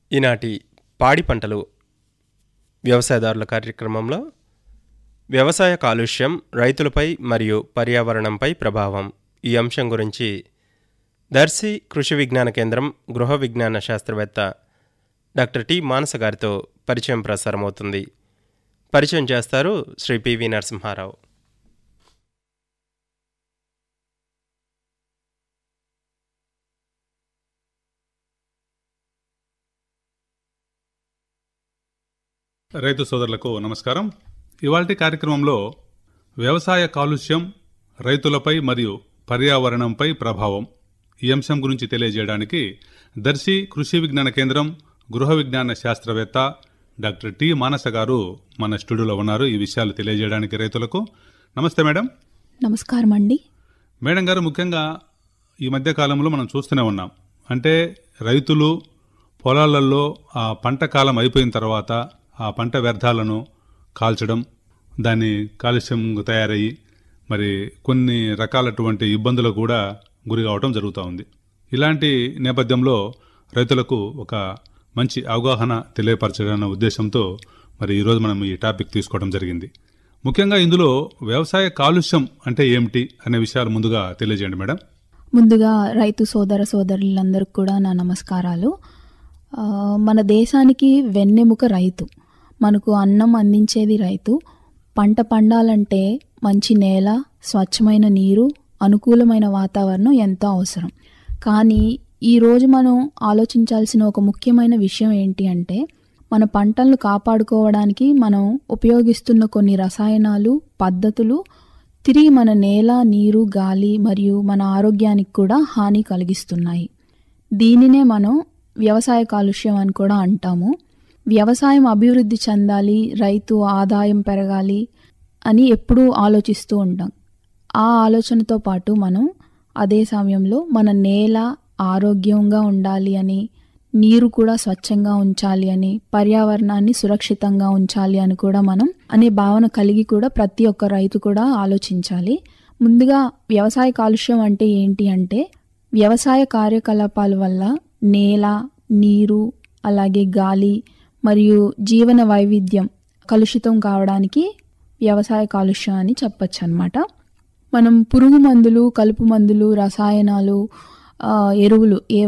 ఈనాటి పాడి పంటలు వ్యవసాయదారుల కార్యక్రమంలో వ్యవసాయ కాలుష్యం రైతులపై మరియు పర్యావరణంపై ప్రభావం ఈ అంశం గురించి దర్శి కృషి విజ్ఞాన కేంద్రం గృహ విజ్ఞాన శాస్త్రవేత్త డాక్టర్ టి మానస గారితో పరిచయం ప్రసారమవుతుంది పరిచయం చేస్తారు శ్రీ పివి నరసింహారావు రైతు సోదరులకు నమస్కారం ఇవాల్టి కార్యక్రమంలో వ్యవసాయ కాలుష్యం రైతులపై మరియు పర్యావరణంపై ప్రభావం ఈ అంశం గురించి తెలియజేయడానికి దర్శి కృషి విజ్ఞాన కేంద్రం గృహ విజ్ఞాన శాస్త్రవేత్త డాక్టర్ టి మానస గారు మన స్టూడియోలో ఉన్నారు ఈ విషయాలు తెలియజేయడానికి రైతులకు నమస్తే మేడం నమస్కారం అండి మేడం గారు ముఖ్యంగా ఈ మధ్య కాలంలో మనం చూస్తూనే ఉన్నాం అంటే రైతులు పొలాలలో ఆ పంట కాలం అయిపోయిన తర్వాత ఆ పంట వ్యర్థాలను కాల్చడం దాన్ని కాలుష్యం తయారయ్యి మరి కొన్ని రకాలటువంటి ఇబ్బందులకు కూడా గురి కావడం జరుగుతూ ఉంది ఇలాంటి నేపథ్యంలో రైతులకు ఒక మంచి అవగాహన తెలియపరచాలన్న ఉద్దేశంతో మరి ఈరోజు మనం ఈ టాపిక్ తీసుకోవడం జరిగింది ముఖ్యంగా ఇందులో వ్యవసాయ కాలుష్యం అంటే ఏమిటి అనే విషయాలు ముందుగా తెలియజేయండి మేడం ముందుగా రైతు సోదర సోదరులందరికీ కూడా నా నమస్కారాలు ఆ, మన దేశానికి వెన్నెముక రైతు మనకు అన్నం అందించేది రైతు పంట పండాలంటే మంచి నేల స్వచ్ఛమైన నీరు అనుకూలమైన వాతావరణం ఎంతో అవసరం కానీ ఈరోజు మనం ఆలోచించాల్సిన ఒక ముఖ్యమైన విషయం ఏంటి అంటే మన పంటలను కాపాడుకోవడానికి మనం ఉపయోగిస్తున్న కొన్ని రసాయనాలు పద్ధతులు తిరిగి మన నేల నీరు గాలి మరియు మన ఆరోగ్యానికి కూడా హాని కలిగిస్తున్నాయి దీనినే మనం వ్యవసాయ కాలుష్యం అని కూడా అంటాము వ్యవసాయం అభివృద్ధి చెందాలి రైతు ఆదాయం పెరగాలి అని ఎప్పుడూ ఆలోచిస్తూ ఉంటాం ఆ ఆలోచనతో పాటు మనం అదే సమయంలో మన నేల ఆరోగ్యంగా ఉండాలి అని నీరు కూడా స్వచ్ఛంగా ఉంచాలి అని పర్యావరణాన్ని సురక్షితంగా ఉంచాలి అని కూడా మనం అనే భావన కలిగి కూడా ప్రతి ఒక్క రైతు కూడా ఆలోచించాలి ముందుగా వ్యవసాయ కాలుష్యం అంటే ఏంటి అంటే వ్యవసాయ కార్యకలాపాల వల్ల నేల నీరు అలాగే గాలి మరియు జీవన వైవిధ్యం కలుషితం కావడానికి వ్యవసాయ కాలుష్యం అని చెప్పొచ్చు అనమాట మనం పురుగు మందులు కలుపు మందులు రసాయనాలు ఆ, ఎరువులు ఏ